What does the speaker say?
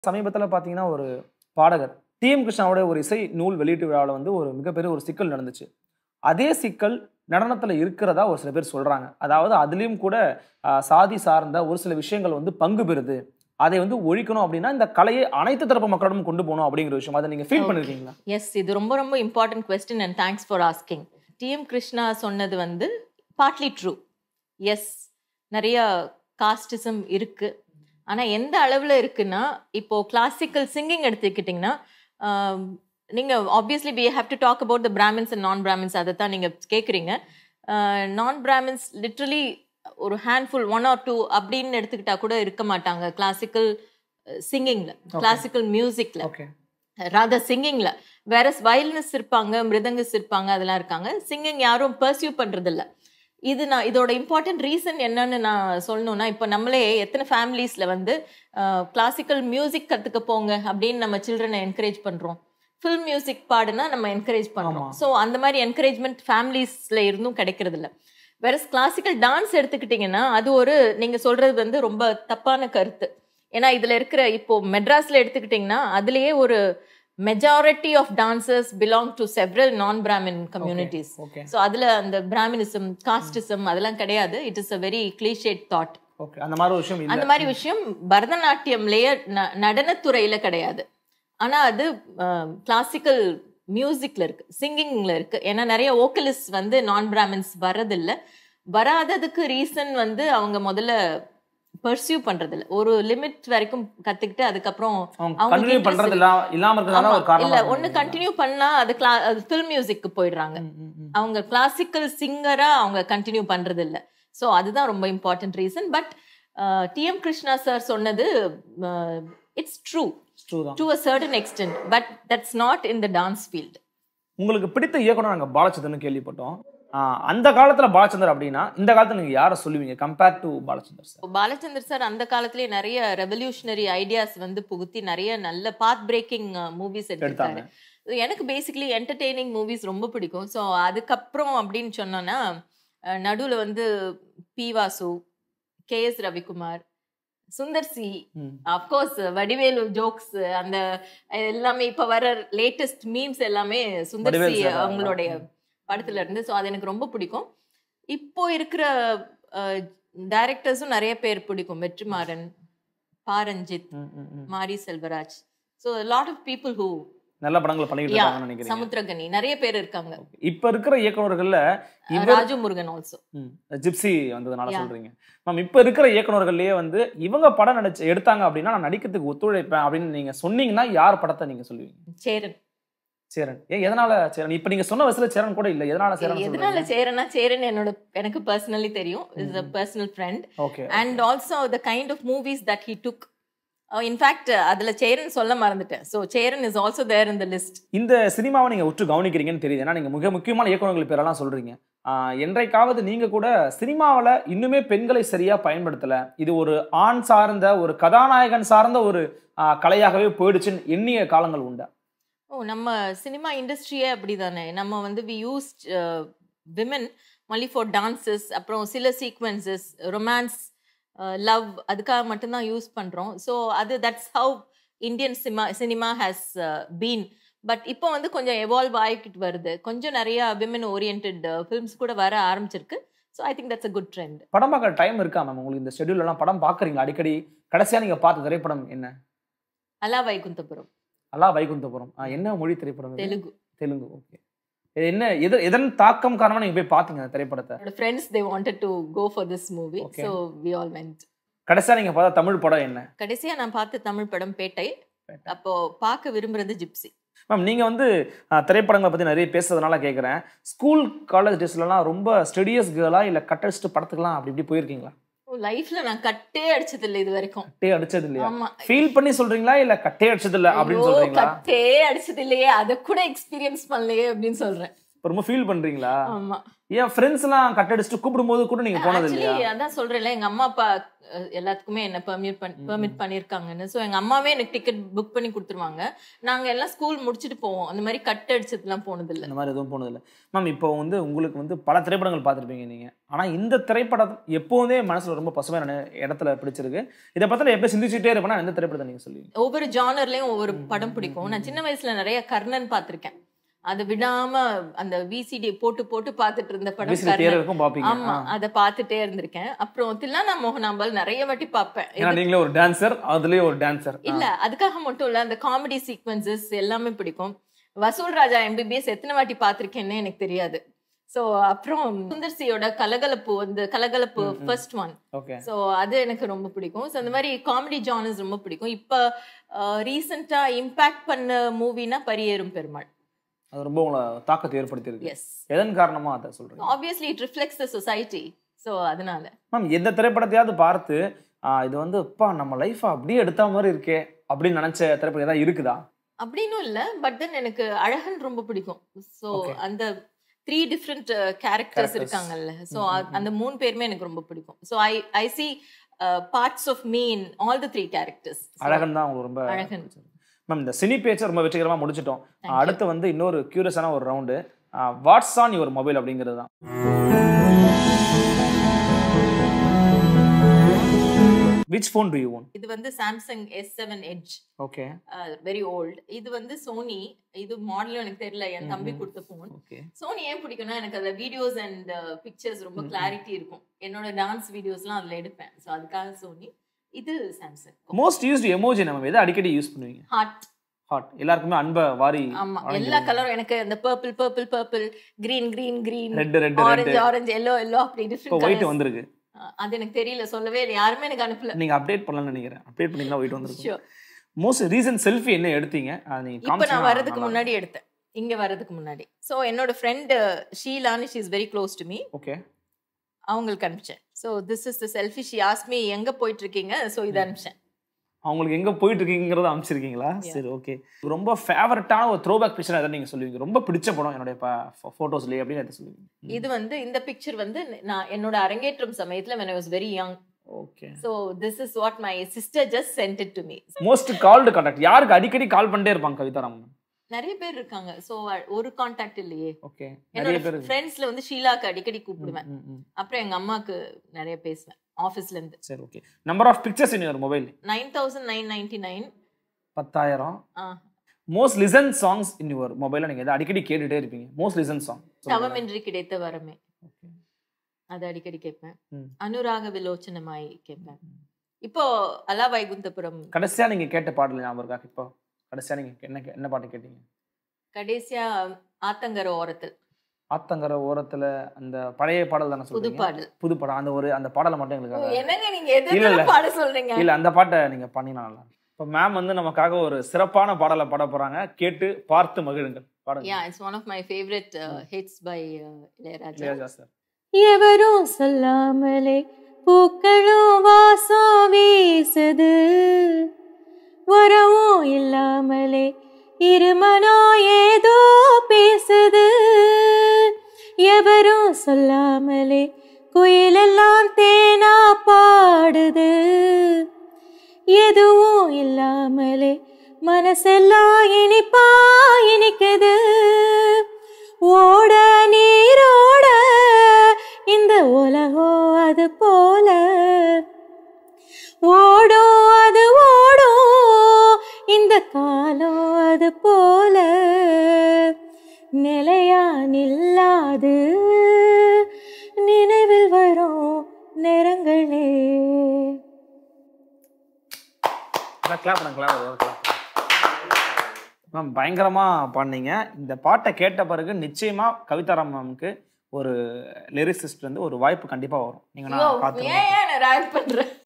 சமீபத்துல பாத்தீங்கன்னா ஒரு பாடகர் டிஎம் கிருஷ்ணாவோட ஒரு இசை நூல் வெளியீட்டு விழாவில் வந்து ஒரு மிகப்பெரிய ஒரு சிக்கல் நடந்துச்சு அதே சிக்கல் நடனத்துல இருக்கிறதா ஒரு சில பேர் சொல்றாங்க அதாவது அதுலயும் கூட ஆஹ், சாதி சார்ந்த ஒரு சில விஷயங்கள் வந்து பங்கு பெறுது அதை வந்து ஒழிக்கணும் அப்படின்னா இந்த கலையை அனைத்து தரப்பு மக்களிடம் கொண்டு போகணும் அப்படிங்கிற விஷயம் அதை நீங்க ஃபீல் Okay. பண்ணிருக்கீங்களா எஸ் இது ரொம்ப ரொம்ப important question and thanks for asking TM Krishna சொன்னது வந்து பார்ட்லி ட்ரூ எஸ் நிறைய காஸ்டிசம் இருக்கு ஆனா எந்த அளவுல இருக்குன்னா இப்போ கிளாசிக்கல் சிங்கிங் எடுத்துக்கிட்டிங்கன்னா ஆம், நீங்க obviously we have to talk about the Brahmins and non Brahmins அதை தான் நீங்க கேட்குறீங்க நான் பிராமின்ஸ் லிட்ரலி ஒரு ஹேண்ட்ஃபுல் ஒன் ஆர் டூ அப்படின்னு எடுத்துக்கிட்டா கூட இருக்க மாட்டாங்க கிளாசிக்கல் சிங்கிங்ல கிளாசிக்கல் மியூசிக்ல ஓகே ராதா சிங்கிங்ல வேற வயலினிஸ்ட் இருப்பாங்க மிருதங்கிஸ்ட் இருப்பாங்க அதெல்லாம் இருக்காங்க சிங்கிங் யாரும் பர்சியூ பண்றது இல்ல இது நான் இதோட இம்பார்ட்டன்ட் ரீசன் என்னன்னு நான் சொல்லணும்னா இப்போ நம்மளே எத்தனை ஃபேமிலிஸ்ல வந்து கிளாசிக்கல் மியூசிக் கத்துக்க போங்க அப்படின்னு நம்ம சில்ட்ரனை என்கரேஜ் பண்றோம் ஃபில்ம் மியூசிக் பாடுனா நம்ம என்கரேஜ் பண்றோம் ஆமா. ஸோ அந்த மாதிரி என்கரேஜ்மெண்ட் ஃபேமிலிஸ்ல இருந்தும் கிடைக்கிறது இல்ல வேற கிளாசிக்கல் டான்ஸ் எடுத்துக்கிட்டிங்கன்னா அது ஒரு நீங்க சொல்றது வந்து ரொம்ப தப்பான கருத்து ஏன்னா இதுல இருக்கிற இப்போ மெட்ராஸ்ல எடுத்துக்கிட்டிங்கன்னா அதுலயே ஒரு majority of dancers belong to several non Brahmin communities okay so அதுல அந்த பிராமினிசம் காஸ்டிசம் அதெல்லாம் கிடையாது it is a very cliched thought okay அந்த மாதிரி ஒரு விஷயம் அந்த இல்ல மாதிரி விஷயம் பரதநாட்டியம்லயே ந- நடனத்துறையில கிடையாது ஆனா அது கிளாசிக்கல் மியூசிக்ல இருக்கு சிங்கிங்ல இருக்கு ஏன்னா நிறைய ஓக்கலிஸ்ட் வந்து நான் பிராமின்ஸ் வரதில்ல வராததுக்கு ரீசன் வந்து அவங்க முதல்ல பர்சியூ பண்றது இல்ல ஒரு லிமிட் வரைக்கும் கத்துக்கிட்டு அதுக்கப்புறம் அவங்க அவங்களுக்கு கண்டினியூ interest பண்றது இல்ல இல்லாம இருக்கிறதால ஆமா, ஒரு காரணம் இல்ல ஒண்ணு கண்டினியூ பண்ணா அது கிளா அது ஃபில்ம் மியூசிக்கு போயிடுறாங்க அவங்க கிளாசிக்கல் சிங்கரா அவங்க கண்டினியூ பண்றது இல்ல ஸோ அதுதான் ரொம்ப important reason but TM Krishna sir சொன்னது இட்ஸ் ட்ரூ ட்ரூ தான் to a certain extent but that's not in the dance field உங்களுக்கு பிடித்த இயக்குனர் நாங்க பாலச்சந்தர்னு கேள்விப்பட்டோம் ஆஹ் அந்த காலத்துல பாலச்சந்தர் அப்படின்னா இந்த காலத்துல நீங்க யாரை சொல்லுவீங்க compare to Balachander sir Balachander sir அந்த காலத்திலேயே நிறைய ரெவல்யூஷனரி ஐடியாஸ் வந்து புகுத்தி நிறைய நல்ல பாத் பிரேக்கிங் மூவிஸ் எடுத்தாங்க எடுத்தாரு எனக்கு பேசிக்கலி என்டர்டெய்னிங் மூவிஸ் ரொம்ப பிடிக்கும் ஸோ அதுக்கப்புறம் அப்படின்னு சொன்னோன்னா நடுவில் வந்து P Vasu K S Ravikumar Sundar C ம். அப்கோர்ஸ் வடிவேலு ஜோக்ஸ் அந்த எல்லாமே இப்ப வர லேட்டஸ்ட் மீம்ஸ் எல்லாமே சுந்தர் வடிவேலு சி sir தான். அவங்களுடைய ம். படத்துல இருந்து ஸோ அது எனக்கு ரொம்ப பிடிக்கும் இப்போ இருக்கிற டைரக்டர்ஸும் நிறைய பேர் பிடிக்கும் வெற்றிமாறன் பாரஞ்சித் ம், ம், ம். Mari Selvaraj so lot of people who நல்ல படங்களை பண்ணிட்டு யா இருக்காங்கன்னு நினைக்கிறீங்க சமுத்திரகனி நிறைய பேர் இருக்காங்க இப்ப இருக்கிற இயக்குனர்கள்ல இவர் ராஜு முருகன் ஆல்சோ ம், ஜிப்சி வந்ததுனால Yeah. சொல்றீங்க மேம் இப்ப இருக்கிற இயக்குனர்கள்லயே வந்து இவங்க படம் நடிச்சு எடுத்தாங்க அப்படின்னா நான் நடிக்கிறதுக்கு ஒத்துழைப்பேன் அப்படின்னு நீங்க சொன்னீங்கன்னா யார் படத்தை நீங்க சொல்லுவீங்க சேரன் சேரன் ஏன் எதனால சேரன் இப்ப நீங்க சொன்ன வயசுல சேரன் கூட இல்ல எதனால சேரன் எதனால சேரனா சேரன் என்னோட எனக்கு பர்சனலி தெரியும் is a personal friend okay and also the kind of movies that he took in fact அதுல சேரன் சொல்ல மறந்துட்டேன் so Cheran is also there in the list இந்த சினிமாவை நீங்க உற்று கவனிக்கிறீங்கன்னு தெரியுது ஏன்னா நீங்க மிக முக்கியமான இயக்குனர்கள் பேரெல்லாம் சொல்றீங்க ஆஹ் என்றைக்காவது நீங்க கூட சினிமாவுல இன்னுமே பெண்களை சரியா பயன்படுத்தல இது ஒரு ஆண் சார்ந்த ஒரு கதாநாயகன் சார்ந்த ஒரு ஆஹ் கலையாகவே போயிடுச்சுன்னு எண்ணிய காலங்கள் உண்டா ஓ நம்ம சினிமா இண்டஸ்ட்ரியே அப்படிதானே நம்ம வந்து we use women only for dances அப்புறம் சில சீக்வன்சஸ் ரொமான்ஸ் லவ் அதுக்காக மட்டும்தான் யூஸ் பண்றோம் ஸோ அது that's how Indian cinema cinema has been but இப்போ வந்து கொஞ்சம் எவால்வ் ஆகிக்கிட்டு வருது கொஞ்சம் நிறைய விமன் ஓரியன்ட் ஃபிலிம்ஸ் கூட வர ஆரம்பிச்சிருக்கு so I think that's a good trend படம் பார்க்க டைம் இருக்கா மேம் உங்களுக்கு இந்த ஷெட்யூல் எல்லாம் படம் பாக்குறீங்களா அடிக்கடி கடைசியா நீங்க பார்த்த திரைப்படம் என்ன அலா வைகுந்தபுரம் அல்லா வைகுந்தபுரம் ஆஹ் என்ன மொழி திரைப்படம் இது? தெலுங்கு தெலுங்கு ஓகே இது என்ன எது எதன் தாக்கம் காரணமா நீங்க போய் பாத்தீங்க அந்த திரைப்படத்தை என்னோட friends they wanted to go for this movie Okay. So we all went கடைசியா நீங்க பார்த்த தமிழ் படம் என்ன கடைசியா நான் பார்த்த தமிழ் படம் பேட்டை பேட்டை. அப்போ பார்க்க விரும்புறது ஜிப்சி மேம் நீங்க வந்து அஹ், திரைப்படங்களை பத்தி நிறைய பேசுறதுனால கேக்குறேன் ஸ்கூல் காலேஜ் டேஸ்லலாம் ரொம்ப ஸ்டடியஸ் கேர்லா இல்ல கட் அடிச்சுட்டு படத்துக்குலாம் அப்படி இப்படி போயிருக்கீங்களா லைஃப்ல நான் கட்டே அடிச்சது இல்லை இது வரைக்கும் கட்டே அடிச்சது இல்லையா ஆமா ஃபீல் பண்ணி சொல்றீங்களா இல்ல கட்டே அடிச்சது இல்ல அப்படின்னு ஐயோ, சொல்றீங்களா கட்டே அடிச்சது இல்லையே அத கூட எக்ஸ்பீரியன்ஸ் பண்ணலையே அப்படின்னு சொல்றேன் இப்ப ரொம்ப ஃபீல் பண்றீங்களா ஆமா ஏன் ஃப்ரெண்ட்ஸ் எல்லாம் கட் அடிச்சுட்டு கூப்பிடும்போது கூட நீங்க போனது ஆக்சுவலி இல்லையா அதான் சொல்றேன்ல எங்க அம்மா அப்பா அஹ், எல்லாத்துக்குமே என்ன பெர்மிட் பண்ணி பெர்மிட் பண்ணிருக்காங்கன்னு சோ எங்க அம்மாவே எனக்கு டிக்கெட் புக் பண்ணி கொடுத்துருவாங்க நாங்க எல்லாம் ஸ்கூல் முடிச்சுட்டு போவோம் அந்த மாதிரி கட் அடிச்சதுலாம் போனது இல்ல இந்த மாதிரி எதுவும் போனது இல்லை மேம் இப்போ வந்து உங்களுக்கு வந்து பல திரைப்படங்கள் பார்த்துருப்பீங்க நீங்க ஆனா இந்த திரைப்படம் எப்போதே மனசுல ரொம்ப பசுமையான இடத்துல பிடிச்சிருக்கு இதை பத்தின எப்போ சிந்திச்சுட்டே இருப்பேன்னா எந்த திரைப்படத்தை நீங்க சொல்லுவீங்க ஒவ்வொரு ஜானர்லயும் ஒவ்வொரு படம் பிடிக்கும் நான் சின்ன வயசுல நிறைய கர்ணன் பார்த்திருக்கேன் அது விடாம அந்த விசிடி போட்டு போட்டு பார்த்துட்டு இருந்த படம் பேசுகிற தேர் கர்ணன் இருக்கும் பார்ப்பீங்க ஆமா ஆ. அத பார்த்துட்டே இருந்திருக்கேன் அப்புறம் தில்லானா மோகனாம்பால் நிறைய வாட்டி பார்ப்பேன் ஏன்னா நீங்களே ஒரு டான்சர் அதுலயே ஒரு டான்சர் இல்ல அதுக்காக மட்டும் இல்ல அந்த காமெடி சீக்வன்சஸ் எல்லாமே பிடிக்கும் வசூல் ராஜா எம்பிபிஎஸ் எத்தனை வாட்டி பார்த்திருக்கேன்னு எனக்கு தெரியாது சோ அப்புறம் சுந்தர் சியோட கலகலப்பு வந்து கலகலப்பு ம், ம். ஃபர்ஸ்ட் ஒன் ஓகே சோ அது எனக்கு ரொம்ப பிடிக்கும் ஸோ அந்த மாதிரி காமெடி ஜானர்ஸ் ரொம்ப பிடிக்கும் இப்போ ரீசெண்டா இம்பாக்ட் பண்ண மூவினா பரியேறும் பெருமாள் அது ரொம்ப உங்களை தாக்கத்தை ஏற்படுத்தியிருக்கு எஸ் எதன் காரணமா அதை சொல்றீங்க obviously it reflects the society so அதனால மேம் எந்த திரைப்படத்தையாவது பார்த்து ஆ, இது வந்து அப்பா நம்ம லைஃப் அப்படியே எடுத்த மாதிரி இருக்கே அப்படின்னு நினைச்ச திரைப்படம் ஏதாவது இருக்குதா அப்படின்னும் இல்ல பட் தென் எனக்கு அழகன் ரொம்ப பிடிக்கும் ஸோ Okay. அந்த த்ரீ டிஃப்ரெண்ட் கேரக்டர்ஸ் Characters. இருக்காங்கல்ல ஸோ ம், ம், ம். அந்த மூணு பேருமே எனக்கு ரொம்ப பிடிக்கும் so I I see parts of me in all the three characters Azhagan தான் உங்களுக்கு ரொம்ப அழகன். மேம் இந்த சினி பேச்சை ரொம்ப வெற்றிகரமா முடிச்சிட்டோம் Thank you. அடுத்து வந்து இன்னொரு கியூரியஸான ஒரு round what's on your mobile அப்படிங்கிறது தான் which phone do you own இது வந்து Samsung S seven edge okay very old இது வந்து சோனி இது மாடலும் எனக்கு தெரியல என் தம்பி ம்ம். கொடுத்த ஃபோன் ஓகே சோனி ஏன் பிடிக்கும்னா எனக்கு அதுல வீடியோஸ் அண்ட் பிக்சர்ஸ் ரொம்ப ம்ம். கிளாரிட்டி இருக்கும் என்னோட டான்ஸ் வீடியோஸ்லாம் அதுல எடுப்பேன் ஸோ அதுக்காக சோனி இது சாம்சங் மோஸ்ட் யூஸ்டு எமோஜி நம்ம எதை அடிக்கடி யூஸ் பண்ணுவீங்க ஹார்ட் ஹாட் எல்லாருக்குமே அன்பை வாரி ஆமா எல்லா கலரும் எனக்கு அந்த purple purple purple green green green red red orange red orange yellow yellow அப்படி இப்போ டிஃப்ரெண்ட் ஒயிட் கலர்ஸ் வந்திருக்கு அது எனக்கு தெரியல சொல்லவே இல்லை யாருமே எனக்கு அனுப்பல நீங்க அப்டேட் பண்ணலாம்னு நினைக்கிறேன் அப்டேட் பண்ணீங்கன்னா ஒயிட் வந்திருக்கு Sure. மோஸ்ட் ரீசன்ட் செல்ஃபி என்ன எடுத்தீங்க அது நீங்க இப்ப நான் காமிச்சீங்கன்னா வர்றதுக்கு நல்லா முன்னாடி எடுத்தேன் இங்க வர்றதுக்கு முன்னாடி சோ என்னோட ஃப்ரெண்ட் ஷீலான்னு she is very close to me இருக்கும். ஓகே அவங்களுக்கு அனுப்பிச்சேன் so this is the selfie she ஆஸ் மீ எங்க போயிட்டு இருக்கீங்க ஸோ இதை அனுப்பிச்சேன் அவங்களுக்கு எங்க போயிட்டு இருக்கீங்கிறத அமைச்சிருக்கீங்களா Yeah. சரி ஓகே ரொம்ப ஃபேவரட்டான ஒரு த்ரோ பேக் பிக்சர் எதாவது நீங்க சொல்லுவீங்க ரொம்ப பிடிச்ச படம் என்னுடைய போட்டோஸ்லயே அப்படின்னு எதை சொல்லுவீங்க இது வந்து இந்த பிக்சர் வந்து நான் என்னோட அரங்கேற்றம் சமயத்துல when I was very young okay so this is what my sister just sent it to me most called contact யாருக்கு அடிக்கடி கால் பண்ணிட்டே இருப்பாங்க கவிதா ராமன் நிறைய பேர் இருக்காங்க ஸோ ஒரு காண்டாக்ட் இல்லையே ஓகே நிறைய என்னோட பேர் ஃப்ரெண்ட்ஸ்ல வந்து ஷீலாக்கு அடிக்கடி கூப்பிடுவேன் ம், ம், ம். அப்புறம் எங்க அம்மாக்கு நிறைய பேசுவேன் ஆஃபீஸ்ல இருந்து சரி okay number of pictures in your mobile nine thousand nine ninety nine பத்தாயிரம் most listen songs in your மொபைல நீங்க எதை அடிக்கடி கேட்டுட்டே இருப்பீங்க மோஸ்ட் லிசன் சாங் தவமின்றி கிடைத்த வரமே அது அடிக்கடி கேட்பேன் ம். அனுராக விலோச்சனமாய் கேட்பேன் இப்போ அலா வைகுந்தபுரம் கடைசியா நீங்க கேட்ட பாடல் ஞாபகம் இருக்கா இப்போ கடைசியா நீங்க என்ன கே- என்ன பாட்டு கேட்டீங்க கடைசியா ஆத்தங்கர ஓரத்தில் ஆத்தங்கர ஓரத்துல அந்த பழைய பாடல் தானே புது சொல்றீங்க பாடல் புது பாடம் அந்த ஒரு அந்த பாடலை மட்டும் ஓ, எங்களுக்கு என்னங்க நீங்க இல்ல, இல்ல. எது பாட சொல்றீங்க இல்ல அந்த பாட்டை நீங்க பண்ணினா நல்லா இப்போ மேம் வந்து நமக்காக ஒரு சிறப்பான பாடலை பாட போறாங்க கேட்டு பார்த்து மகிழுங்கள் பாடுங்க yeah it's one of my favourite hits by Ilaiyaraaja Ilaiyaraaja sir எவரும் சொல்லாமலே பூக்களும் வாசம் வீசுது வரவும் இல்லாமலே இருமனோ ஏதோ பேசுது எவரும் சொல்லாமலே குயிலெல்லாம் தேனா பாடுது எதுவும் இல்லாமலே மனசெல்லாம் இனிப்பா இனிக்குது ஓட நீரோட இந்த உலகம் அது போல ஓடும் அது ஓடும் இந்த காலம் அது போல நிலையா நில்லாது நினைவில் வரும் நேரங்களே கிளாப் பண்ணுங்க கிளாப் கிளாப் மேம் பயங்கரமா பாடினீங்க இந்த பாட்டை கேட்ட பிறகு நிச்சயமா கவிதாராம் மேம்க்கு ஒரு லிரிசிஸ்ட் வந்து ஒரு வாய்ப்பு கண்டிப்பா வரும் நீங்க நான் பார்த்து ஏன் ஏன் நான் ரேங்க் பண்றேன்